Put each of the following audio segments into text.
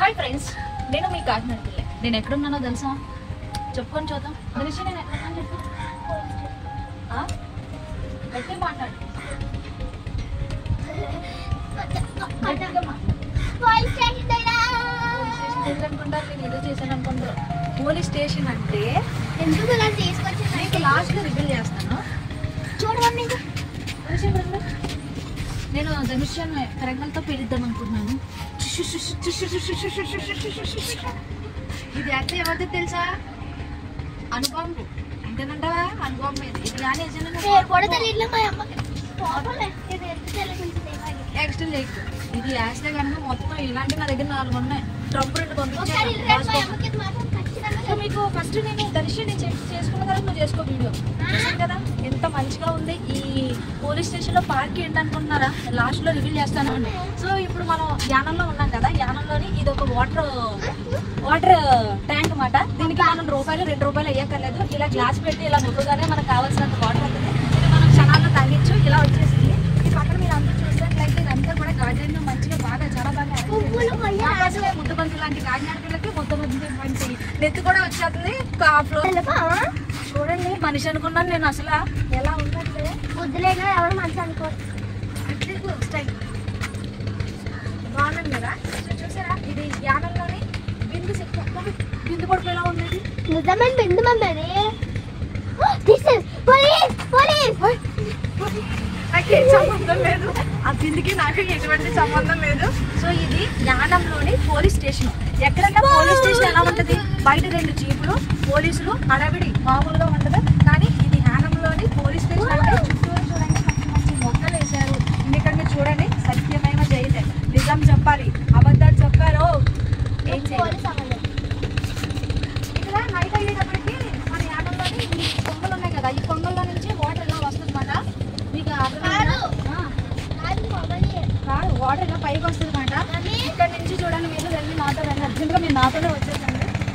Hi friends నేను మీ కాకినాడ పిల్ల నేను ఎక్కడున్నానో తెలుసా చెప్పుకొని చూద్దాం మనిషి నేను ఎక్కడున్నాను చెప్పు ఆ? గట్టిగా మాట్లాడు గట్టిగా మాట్లాడు. పోలీస్ స్టేషన్ దగ్గర అనుకుంటారు, నేను ఏదో చేశాను అనుకుంటారు పోలీస్ స్టేషన్ అంటే ఎందుకు ఇలా తీసుకొచ్చింది నీకు లాస్ట్ లో రివీల్ చేస్తాను చూడమని మనిషి ఎక్కడుంది? నేను ధనుష్యాన్ని కరెంగల్తో పిలుద్దాం అనుకుంటున్నాను ఇది అయితే ఎవరిది తెలుసా అనుభవం అంతేనంటావా అనుభవం ఇది ఇది కానీ పేరు కూడా తెలియట్లే మా అమ్మకి ఫోటోలు ఎక్కేది ఎంత తెలిసింది నెక్స్ట్ లేక్ ఇది వేస్తే కనుక మొత్తం ఇలాంటి నా దగ్గర నాలుగు ఉన్నాయి ట్రంప్ రెండు ఒకసారి రేపు మా పంపించాను అమ్మకి ఇది మాత్రం ఖచ్చితంగా సో మీకు ఫస్ట్ నేను దర్శనం నేను చే- చేసుకున్న తర్వాత నువ్వు చేసుకో వీడియో చూసాను కదా ఎంత మంచిగా ఉంది ఈ పోలీస్ స్టేషన్ లో పార్క్ ఏంటనుకుంటున్నారా లాస్ట్ లో రివీల్ చేస్తాను అండి సో ఇప్పుడు మనం యానంలో ఉన్నాం కదా యానంలోని ఇది ఒక వాటర్ వాటర్ ట్యాంక్ అన్నమాట దీనికి మనం రూపాయలు రెండు రూపాయలు అయ్యక్కర్లేదు ఇలా గ్లాస్ పెట్టి ఇలా ముగ్గుగానే మనకు కావాల్సినంత వాటర్ ఉంటుంది ఇది మనం క్షణాల్లో తాగించు ఇలా వచ్చేసింది ఈ పక్కన మీరు అందరూ చూసినట్లయితే ఇదంతా కూడా గార్డెన్ మంచిగా బాగా చాలా బాగా arrange పువ్వులు చేశారు. కొయ్యాలి. నా కోసమే ముద్దబంతి లాంటి కాకినాడ పిల్లకి ముద్దబంతి వంటి నెత్తి కూడా వచ్చేస్తుంది ఫ్లోర్ తెలుపా? చూడండి మనిషి అనుకున్నాను నేను అసలు ఎలా ఉన్నట్లే బుద్ధులేగా ఎవరు మంచి అనుకోరు అట్లీస్ట్ స్టైల్ బాగుంది కదా సో చూసారా ఇది యానంలోని బిందు శక్తి మమ్మీ, బిందు పడుపు ఎలా ఉంది ఇది? నిజమైన బిందు మమ్మీ అది తీసేది పోలీస్ పోలీస్ నాకేం సంబంధం లేదు ఆ బిందుకి నాకు ఎటువంటి సంబంధం లేదు సో ఇది యానంలోని పోలీస్ స్టేషన్ ఎక్కడన్నా పోలీస్ స్టేషన్ ఎలా ఉంటది బయట రెండు జీపులు పోలీసులు హడావిడి మామూలుగా ఉంటది కానీ ఇది యానంలోని పోలీస్ స్టేషన్ అంటే చుట్టూరు చూడండి మంచి మంచి మొక్కలు వేశారు ఇక్కడ మీరు చూడండి సత్యమైన జయతే నిజం చెప్పాలి అబద్ధాలు చెప్పారు ఏం చేయాలి పోలీస్ అవ్వలేదు ఇక్కడ నైట్ అయ్యేటప్పటికి మన యానంలోని ఈ కొంగలు ఉన్నాయి కదా ఈ కొంగల్లో నుంచి వాటర్ ఎలా వస్తుంది మాట మీకు అర్థమైందా? ఆ. కాదు మమ్మల్ని కాదు వాటర్ ఇలా పైకి వస్తుంది మాట మమ్మీ ఇక్కడ నుంచి చూడండి మీరు వెళ్ళి నాతో రండి అర్జెంట్గా మీరు నాతోనే వచ్చేసండి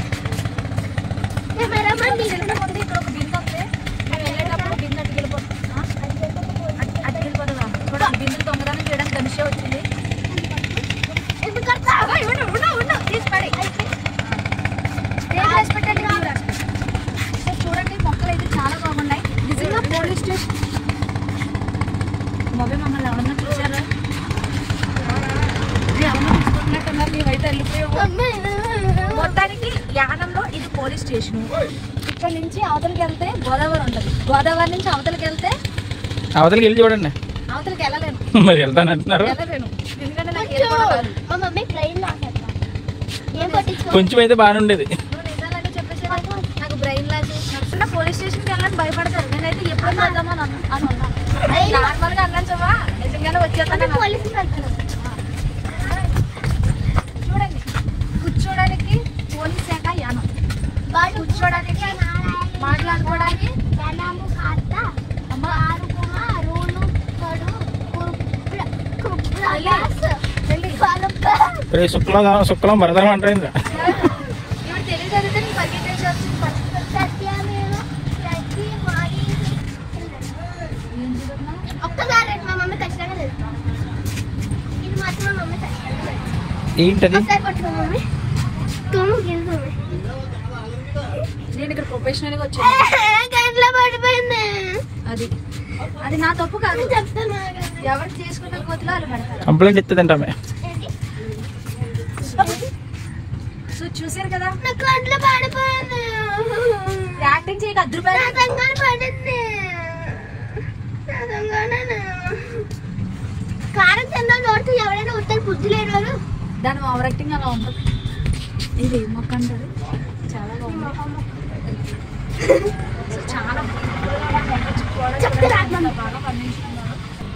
కెమెరామన్ చిన్న ఉంది ఇక్కడ ఒక బిందె ఉంది మేము వెళ్ళేటప్పుడు బిందె అటుకు వెళ్ళిపో ఆ? అటు- అటుకు వెళ్ళిపోతుందా చూడండి బిందెలు దొంగదానం చేయడానికి ధనుషే వచ్చింది ఎందుకు అర్థం? అబ్బాయి, ఉండు, ఉండు, ఉండు. తీసి పడేయ్. స్టేజ్ రాసి పెట్టండి, లీవ్ రాసి పెట్టండి. సో చూడండి మొక్కలు అయితే చాలా బాగున్నాయి నిజంగా పోలీస్ స్టేషన్ బాబాయ్ మమ్మల్ని ఎవరన్నా చూసారా ఎవరన్నా చూసుకుంటున్నట్టున్నారు మేమైతే వెళ్ళిపోయాము మమ్మీ మొత్తానికి యానంలో ఇది పోలీస్ స్టేషన్ ఇక్కడ నుంచి అవతలకి వెళ్తే గోదావరి ఉంటుంది గోదావరి నుంచి అవతలకి వెళ్తే అవతలకి వెళ్ళి చూడండి అవతలకి వెళ్ళలేను మరి వెళ్తాను అంటున్నారు వెళ్ళలేను ఎందుకంటే నాకు ఏది కూడా రాదు. మా మమ్మీ ట్రైన్ లో ఆసేస్తా. ఏం పట్టించుకో కొంచెం అయితే బాగానే ఉండేది నువ్వు నిజాలని చెప్పేసి నాకు బ్రెయిన్ లాస్ నడుస్తున్న పోలీస్ స్టేషన్కి వెళ్ళాలని భయపడతారు నేనైతే ఎప్పుడు వెళ్దామని అను అని ఉన్నా నార్మల్గా అన్నాను చెప్పా నిజంగానే వచ్చేస్తాను పోలీసులు వెళ్తున్నారు చూడండి కూర్చోడానికి పోలీస్ శాఖ యానం వాడు కూర్చోడానికి మాట్లాడుకోవడానికి జనము కాస్త అమ్మ ఆరుకుమ రూలు కడు కుర్ప్ర కుర్ప్ర వెళ్ళి రే శుక్లం శుక్లం భరతరం అంటారు ఇవి తెలియదు చదివితే నీకు పరిగెట్టేసి వచ్చింది పరిస్థితి. సత్యమేవ ప్రతి వారి ఏం చదువుతున్నావు? ఒక్కసారి మా మమ్మీ ఖచ్చితంగా తెలుసు ఇది మాత్రం మా మమ్మీ ఖచ్చితంగా తెలుసు ఏంటది ఒకసారి పట్టుకో మమ్మీ తుమ్ము గిల్లు నేను ఇక్కడ ప్రొఫెషనల్గా వచ్చాను గంటలో పడిపోయింది అది అది నా తప్పు కాదు చెప్తాను ఎవరు చేసుకున్న కోతిలో వాళ్ళు పెడతారు కంప్లైంట్ ఇస్తుందంట ఆమె సో చూసారు కదా నా కంట్లో పడిపోయింది యాక్టింగ్ చేయక అద్దరు రూపాయలు నా తంగానే పడింది నా తంగానే కారం తిన్నా నోడుతూ ఎవరైనా ఉంటారు బుద్ధి లేని వాళ్ళు దాని ఓవర్ యాక్టింగ్ అలా ఉంటుంది ఇది ఏం మొక్క అంటారు చాలా బాగుంది సో చాలా చెప్తే రాదు మమ్మీ. బాగా పండించుకున్నారు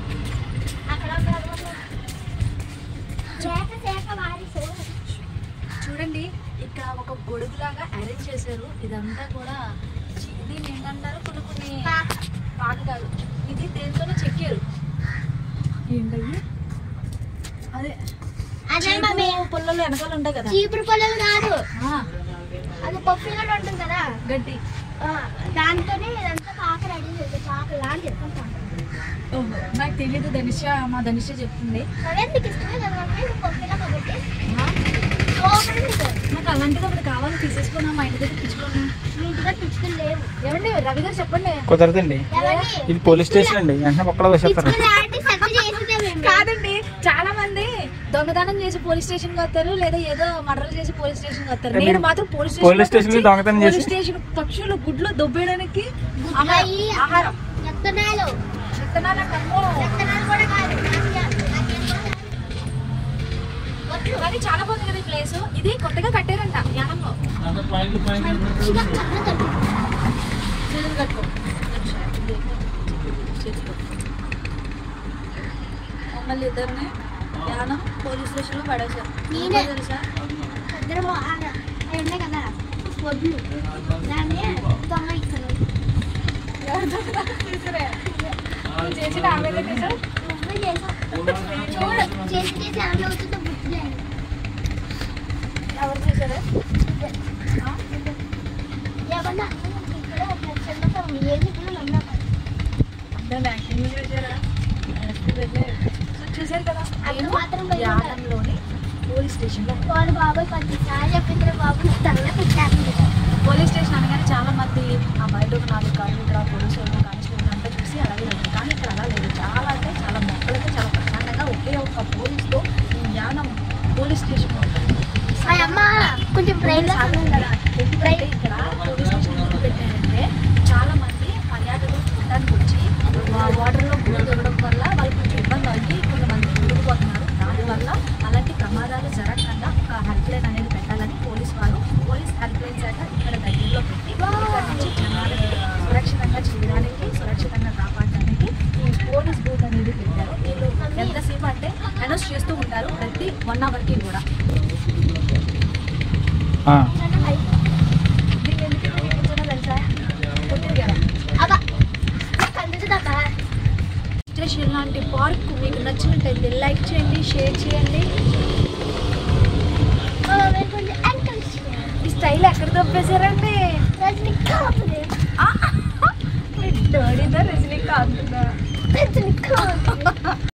చేక చేక వారి సోలు. చూడండి ఇక్కడ ఒక గొడుగులాగా అరేంజ్ చేశారు ఇదంతా కూడా చి- దీన్ని ఏంటంటారు కొన్ని కొన్ని పాక. పాక కాదు ఇది దేంతోనే చెక్కారు ఏంటయ్యి అదే అదే మమ్మీ చీపురు పుల్లలు వెనకాల ఉంటాయి కదా చీపురు పొలం కాదు ఆ, అది పప్పు కూడా ఉంటుంది కదా గడ్డి ఆ, దాంతోనే ఇదంతా పాక రెడీ చేసి పాక లాంటి చెప్పుకుంటాను ఓహో, నాకు తెలియదు ధనుష మా ధనుష చెప్తుంది అవే మీకు ఇష్టమే కదా మమ్మీ నువ్వు పప్పులా కాబట్టి ఆ, ఒక అలాంటిది ఒకటి కావాలి తీసేసుకున్నాం మా ఇంటి దగ్గర పిచ్చుకున్నాం మీ ఇంటిగా పిచ్చుకులు లేవు ఏమండి రవి గారు చెప్పండి కుదరదండి ఎవరి ఇది పోలీస్ స్టేషన్ అండి వెంటనే ఒక్కలో వేసేస్తారు పిచ్చుకులు ఆంటీ సెర్చ్ చేసిందే మేము కాదండి చాలా మంది దొంగతనం చేసి పోలీస్ స్టేషన్ కి వస్తారు లేదా ఏదో మర్డర్ చేసి పోలీస్ స్టేషన్ కి వస్తారు మీరు నేను మాత్రం పోలీస్ పోలీస్ స్టేషన్ కి దొంగతనం పోలీస్ చేసి- స్టేషన్ పక్షులు గుడ్లు దొబ్బేయడానికి గుడ్లయి, ఆహారం- ఆహారం విత్తనాలు విత్తనాల కమ్మో. విత్తనాలు కూడా కాదు నాకేం- నాకేం కూడా వద్దు. కానీ చాలా బాగుంది కదా ఈ ప్లేస్ ఇది కొత్తగా కట్టారంట యానంలో మంచిగా కన్ను కట్టు. చేతులు కట్టుకో చేతులు. మమ్మల్ని ఇద్దరిని యానం పోలీస్ స్టేషన్ లో పడేశారు నేనే. ఎందుకో తెలుసా ఇద్దరు ఆడ అవి ఉన్నాయి కదా వడ్లు దాన్ని దొంగ ఇస్తారు ఎవరు దొంగతనం చేశారే? నువ్వు చేసిన ఆమె చేశావు నువ్వే చేసావు చూడు చేసి చేసి ఎలా అవుతుందో గుర్తులేదు ఎవరు చేశారు ఆ? ఏమన్నా ఇక్కడ ఒక చిన్న ఏది కూడా నమ్మకం దాన్ని యాక్టింగ్ చేశారా సో చూశారు కదా అది నేను మాత్రం భయం యానంలోని పోలీస్ స్టేషన్లో వాళ్ళు బాబాయ్ పదిసార్లు చెప్పిండ్రు బాబు తల్ల పెట్టారు పోలీస్ స్టేషన్ అనగానే చాలా మంది ఆ బయట ఒక నాలుగు కాళ్ళు ఇక్కడ పోలీసు వాళ్ళు కానిస్టేబుల్ అంతా చూసి అలాగే వెళ్తారు కానీ ఇక్కడ అలా లేదు చాలా అంటే చాలా మొక్కలతో చాలా ప్రశాంతంగా ఒకే ఒక్క పోలీస్తో ఈ యానం పోలీస్ స్టేషన్ ఉంటుంది. ఆ అమ్మ కొంచెం బ్రెయిన్ కదా ఎందుకంటే ఇక్కడ పోలీస్ స్టేషన్ ఎందుకు పెట్టారంటే చాలా మంది పర్యాటకులు చూడడానికి వచ్చి ఆ వాటర్లో గుడి దిగడం వల్ల వాళ్ళకి కొంచెం ఇబ్బంది అయ్యి కొంతమంది మునిగిపోతున్నారు దానివల్ల అలాంటి ప్రమాదాలు జరగకుండా ఒక హెల్ప్ లైన్ అనేది పెట్టాలని పోలీస్ వారు పోలీస్ హెల్ప్ లైన్ శాఖ ఇక్కడ దగ్గరలో పెట్టి ఇక్కడ నుంచి జనాలని సురక్షితంగా చేయడానికి సురక్షితంగా కాపాడడానికి ఈ పోలీస్ బూత్ అనేది పెట్టారు వీళ్ళు ఎంతసేపు అంటే అనౌన్స్ చేస్తూ ఉంటారు ప్రతి వన్ అవర్కి కూడా ఆ, దీన్ని ఎందుకు ఇక్కడ చూపించానో తెలుసా పుట్టింది కదా అబ్బా కందుతుందబ్బా స్టేషన్ లాంటి పార్క్ మీకు నచ్చినట్టయితే లైక్ చేయండి షేర్ చేయండి కొంచెం ఎంకరేజ్ చేయాలి ఈ స్టైల్ ఎక్కడ తప్పేశారండి రజనీకాంత్ డోడీదా రజనీకాంత్ రజనీకాంత్